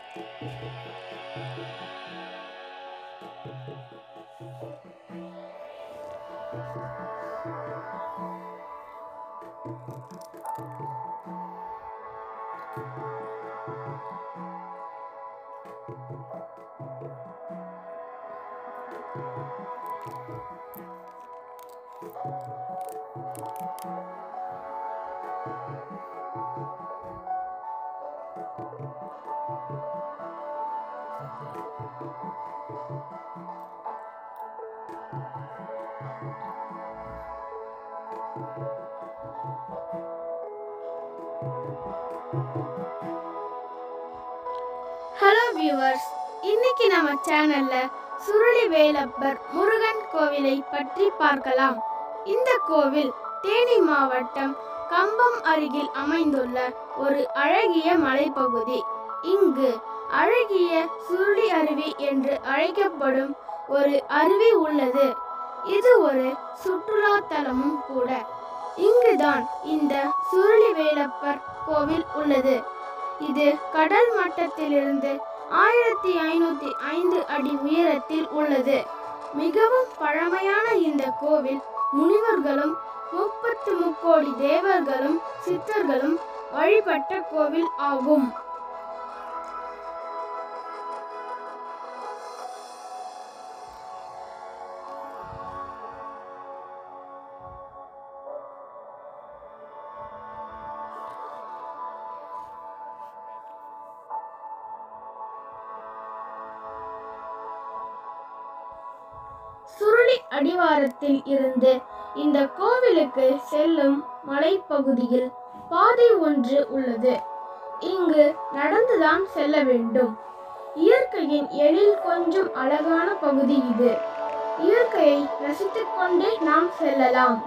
hello viewers இன்னைக்கு நம்ம சேனல்ல சுருளி வேலப்பர் முருகன் கோவிலை பற்றி பார்க்கலாம் இந்த கோவில் தேனி மாவட்டம் கம்பம் அருகில் அமைந்துள்ள ஒரு அழகிய மலைப்பகுதி இங்கு அழகிய சுருளி அருவி என்று அழைக்கப்படும் ஒரு அருவி உள்ளது இது ஒரு சுற்றுலா தலமும் கூட இங்குதான் இந்த சுருளி வேலப்பர் கோவில் உள்ளது இது கடல் மட்டத்திலிருந்து ஆயிரத்தி ஐநூத்தி ஐந்து அடி உயரத்தில் உள்ளது மிகவும் பழமையான இந்த கோவில் முனிவர்களும் முப்பத்து முக்கோடி தேவர்களும் சித்தர்களும் வழிபட்ட கோவில் ஆகும் சுருளி அடிவாரத்தில் இருந்து இந்த கோவிலுக்கு செல்லும் மலைப்பகுதியில் பாதை ஒன்று உள்ளது இங்கு நடந்துதான் செல்ல வேண்டும் இயற்கையின் எழில் கொஞ்சம் அழகான பகுதி இது இயற்கையை ரசித்துக் கொண்டே நாம் செல்லலாம்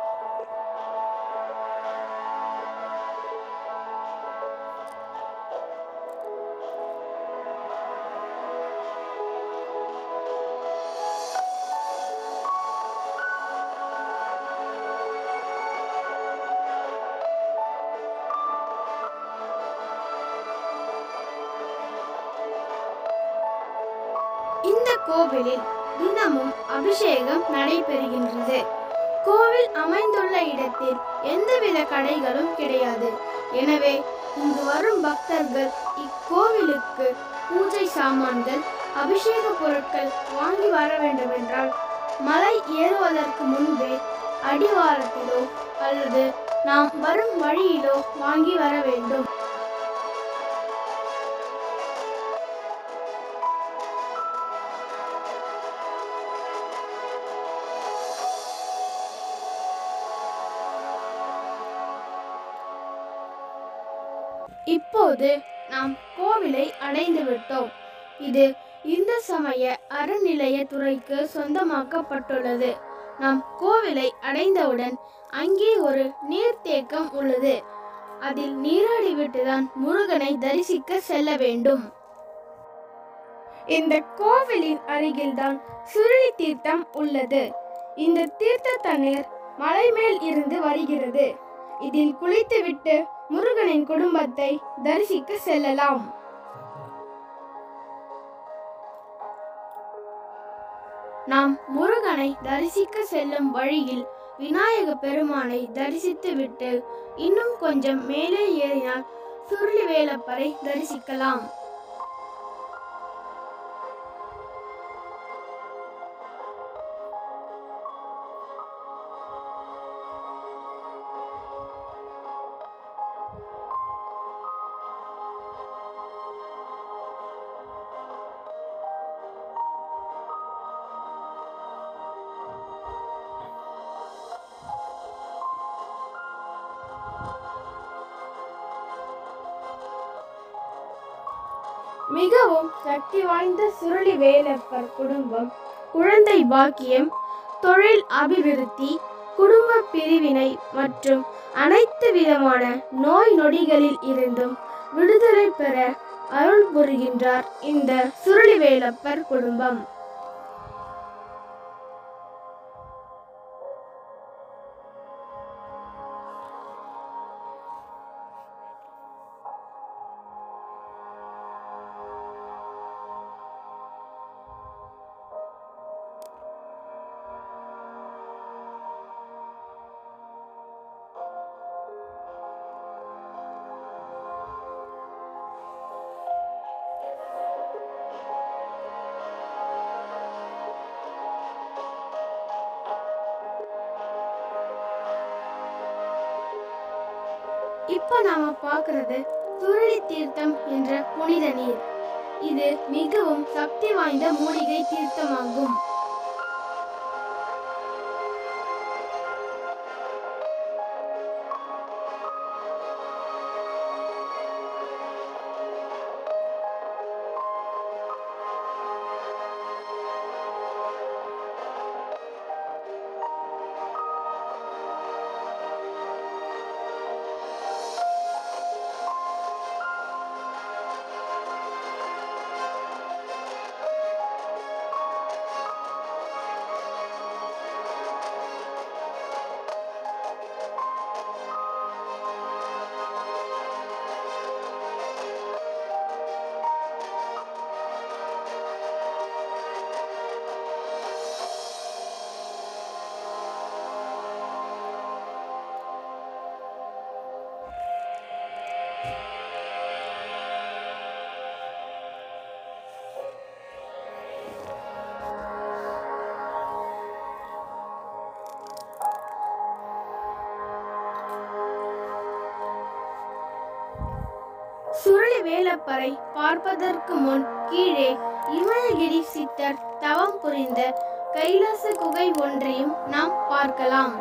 இந்த கோவிலில் தினமும் அபிஷேகம் நடைபெறுகின்றது கோவில் அமைந்துள்ள இடத்தில் எந்தவித கடைகளும் கிடையாது எனவே இங்கு வரும் பக்தர்கள் இக்கோவிலுக்கு பூஜை சாமான்கள் அபிஷேக பொருட்கள் வாங்கி வர வேண்டுமென்றால் மலை ஏறுவதற்கு முன்பே அடிவாரத்திலோ அல்லது நாம் வரும் வழியிலோ வாங்கி வர வேண்டும் இப்போது நாம் கோவிலை அடைந்து விட்டோம் இது இந்து சமய அறநிலையத்துறைக்கு சொந்தமாக்கப்பட்டுள்ளது நாம் கோவிலை அடைந்தவுடன் அங்கே ஒரு நீர்த்தேக்கம் உள்ளது அதில் நீராடிவிட்டுதான் முருகனை தரிசிக்க செல்ல வேண்டும் இந்த கோவிலின் அருகில்தான் சுருளி தீர்த்தம் உள்ளது இந்த தீர்த்த தண்ணீர் மலை மேல் இருந்து வருகிறது இதில் குளித்துவிட்டு முருகனின் குடும்பத்தை தரிசிக்க செல்லலாம் நாம் முருகனை தரிசிக்க செல்லும் வழியில் விநாயக பெருமானை தரிசித்துவிட்டு இன்னும் கொஞ்சம் மேலே ஏறினால் சுருளி வேலப்பரை தரிசிக்கலாம் மிகவும் சக்தி வாய்ந்த சுருளி வேலப்பர் குடும்பம் குழந்தை பாக்கியம் தொழில் அபிவிருத்தி குடும்ப பிரிவினை மற்றும் அனைத்து விதமான நோய் நொடிகளில் இருந்தும் விடுதலை பெற அருள் புரிகின்றார் இந்த சுருளி வேலப்பர் குடும்பம் இப்ப நாம பார்க்கிறது சுருளி தீர்த்தம் என்ற புனித நீர் இது மிகவும் சக்தி வாய்ந்த மூலிகை தீர்த்தமாகும் சுருளி வேலப்பரை பார்ப்பதற்கு முன் கீழே இமயகிரி சித்தர் தவம் புரிந்த கைலாச குகை ஒன்றையும் நாம் பார்க்கலாம்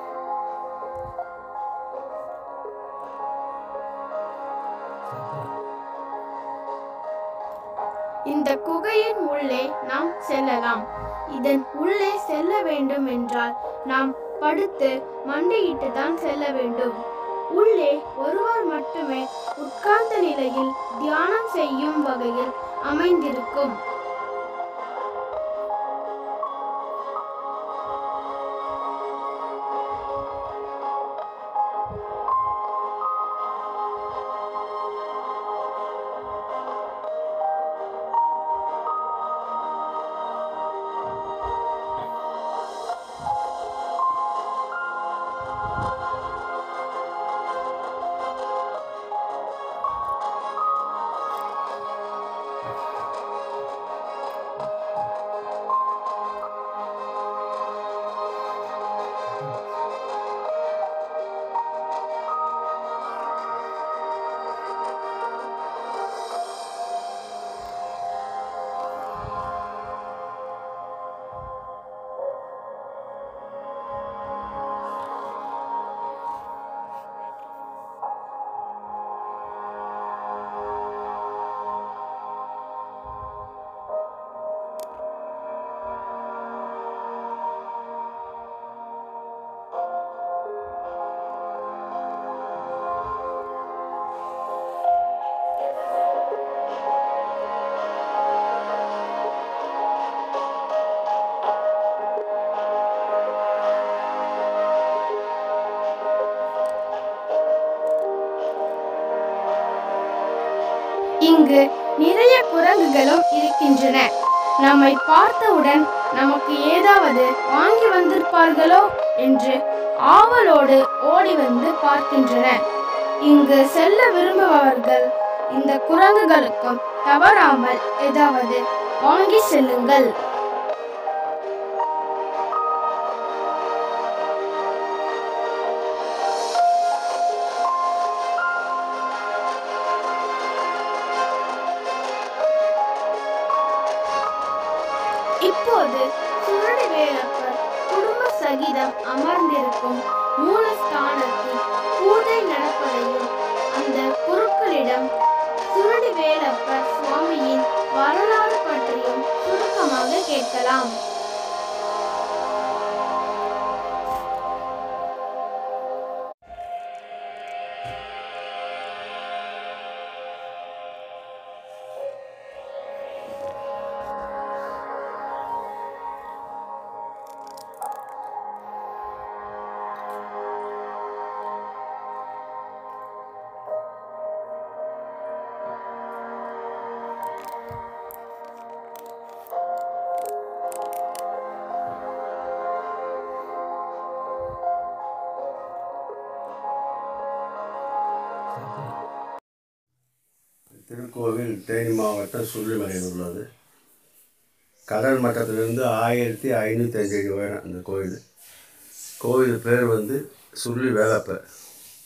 இந்த குகையின் உள்ளே நாம் செல்லலாம் இதன் உள்ளே செல்ல வேண்டும் என்றால் நாம் படுத்து மண்டியிட்டு தான் செல்ல வேண்டும் உள்ளே ஒருவர் மட்டுமே உட்கார்ந்த நிலையில் தியானம் செய்யும் வகையில் அமைந்திருக்கும் இங்கு நிறைய குரங்குகளும் இருக்கின்றன நம்மை பார்த்தவுடன் நமக்கு ஏதாவது வாங்கி வந்திருப்பார்களோ என்று ஆவலோடு ஓடி வந்து பார்க்கின்றன இங்கு செல்ல விரும்புபவர்கள் இந்த குரங்குகளுக்கும் தவறாமல் ஏதாவது வாங்கி செல்லுங்கள் இப்போது சுருளி வேலப்பர் குடும்ப சகிதம் அமர்ந்திருக்கும் மூலஸ்தானத்தில் பூஜை நடப்பதையும் அந்த குருக்களிடம் சுருளி வேலப்பர் சுவாமியின் வரலாறு பற்றியும் சுருக்கமாக கேட்கலாம் திருக்கோவில் தேனி மாவட்டம் சுள்ளிமலையில் உள்ளது கடல் மட்டத்திலிருந்து ஆயிரத்தி ஐநூற்றி அஞ்சு அடி உயரம் இந்த கோயில் கோயில் பேர் வந்து சுள்ளி வேலப்ப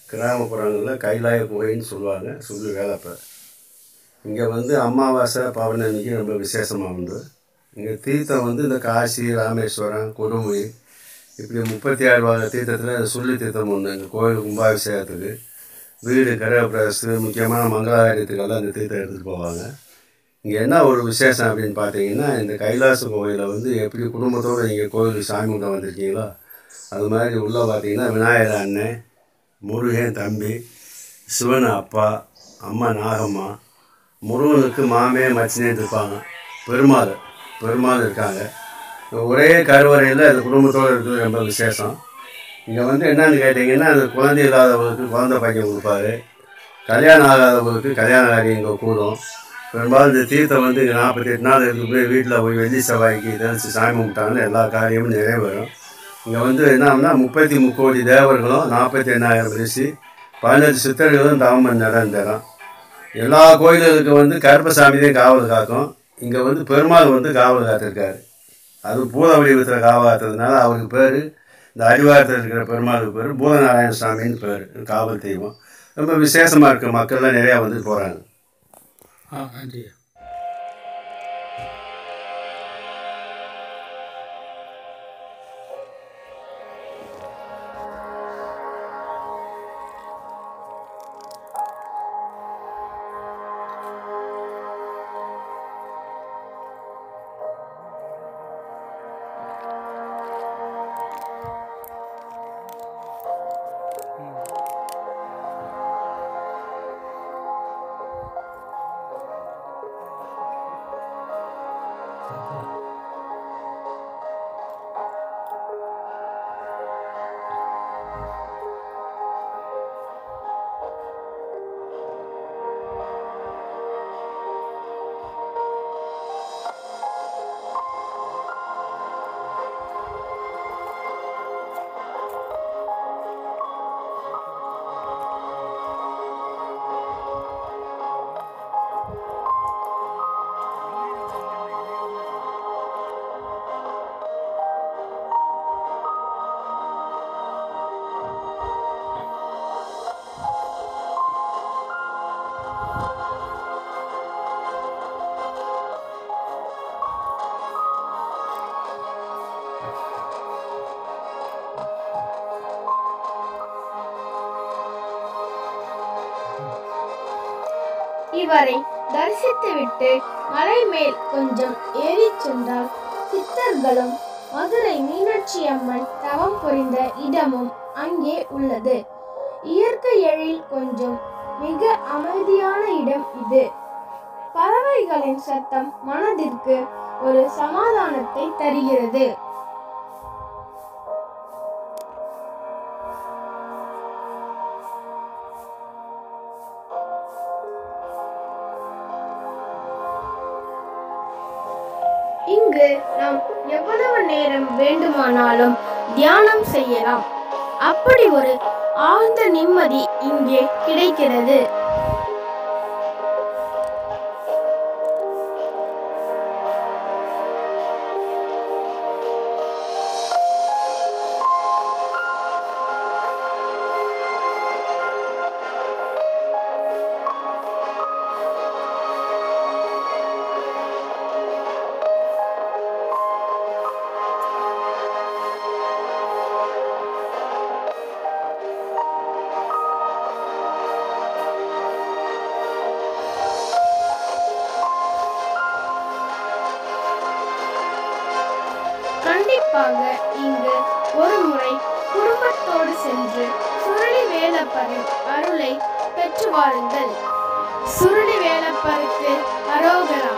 கிராமப்புறங்களில் கைலாய குகைன்னு சொல்லுவாங்க சொல்லு வேலைப்ப இங்கே வந்து அமாவாசை பௌர்ணமிக்கு ரொம்ப விசேஷமாக உண்டு இங்கே தீர்த்தம் வந்து இந்த காசி ராமேஸ்வரம் கொடுமுடி இப்படி முப்பத்தி ஆறு வகை தீர்த்தத்தில் இந்த சொல்லி தீர்த்தம் ஒன்று எங்கள் கோயில் கும்பாபிஷேகத்துக்கு வீடு கரப்பிரவேசத்துக்கு முக்கியமான மங்களாரியத்துக்கெல்லாம் இந்த தீர்த்தம் எடுத்துகிட்டு போவாங்க இங்கே என்ன ஒரு விசேஷம் அப்படின்னு பார்த்தீங்கன்னா இந்த கைலாச கோயிலில் வந்து எப்படி குடும்பத்தோடு நீங்கள் கோயிலுக்கு சாமி கும்பிட வந்திருக்கீங்களோ அது மாதிரி உள்ளே பார்த்தீங்கன்னா விநாயகர் அண்ணன் முருகன் தம்பி சிவன் அப்பா அம்மா நாகம்மா முருகனுக்கு மாமே மச்சினேன்னு இருப்பாங்க பெருமாள் பெருமாள் இருக்காங்க ஒரே கருவறையில் அந்த குடும்பத்தோடு இருக்கிறது ரொம்ப விசேஷம் இங்கே வந்து என்னன்னு கேட்டிங்கன்னா அந்த குழந்தை இல்லாதவங்களுக்கு குழந்தை பையன் கொடுப்பாரு கல்யாணம் ஆகாதவங்களுக்கு கல்யாண காரியம் இங்கே கூடும் பெரும்பாலும் இந்த தீர்த்தம் வந்து இங்கே நாற்பத்தி எட்டு நாள் இருக்கு போய் வீட்டில் போய் வெள்ளி செவ்வாய்க்கு தெளிச்சு சாமி கும்பிட்டாங்கன்னா எல்லா காரியமும் நிறைவேறும் இங்கே வந்து என்னன்னா முப்பத்தி முக்கோடி தேவர்களும் நாற்பத்தி எண்ணாயிரம் ரிஷி பதினெட்டு சித்தர்களும் தவம் பண்ண இடம் இந்த இடம் எல்லா கோயில்களுக்கு வந்து கருப்பசாமி தான் காவல் காக்கும் இங்கே வந்து பெருமாள் வந்து காவல் காத்திருக்காரு அது பூத வடிவத்தில் காவல் காத்ததுனால அவருக்கு பேர் இந்த அடிவாரத்தில் இருக்கிற பெருமாளுக்கு பேர் பூதநாராயண சாமின்னு பேர் காவல் தெய்வம் ரொம்ப விசேஷமாக இருக்குது மக்கள்லாம் நிறையா வந்து போகிறாங்க ஆ நன்றி இவரை தரிசித்துவிட்டு மலை மேல் கொஞ்சம் ஏறிச் சென்றால் சித்தர்களும் மதுரை மீனாட்சி அம்மன் தவம் புரிந்த இடமும் அங்கே உள்ளது இயற்கை எழில் கொஞ்சம் மிக அமைதியான இடம் இது பறவைகளின் சத்தம் மனதிற்கு ஒரு சமாதானத்தை தருகிறது இங்கு நாம் எவ்வளவு நேரம் வேண்டுமானாலும் தியானம் செய்யலாம் அப்படி ஒரு ஆழ்ந்த நிம்மதி இங்கே கிடைக்கிறது கண்டிப்பாக இங்கு ஒரு முறை குடும்பத்தோடு சென்று சுருளி வேலப்பரின் அருளை பெற்று வாருங்கள் சுருளி வேலப்பருக்கு அரோகரா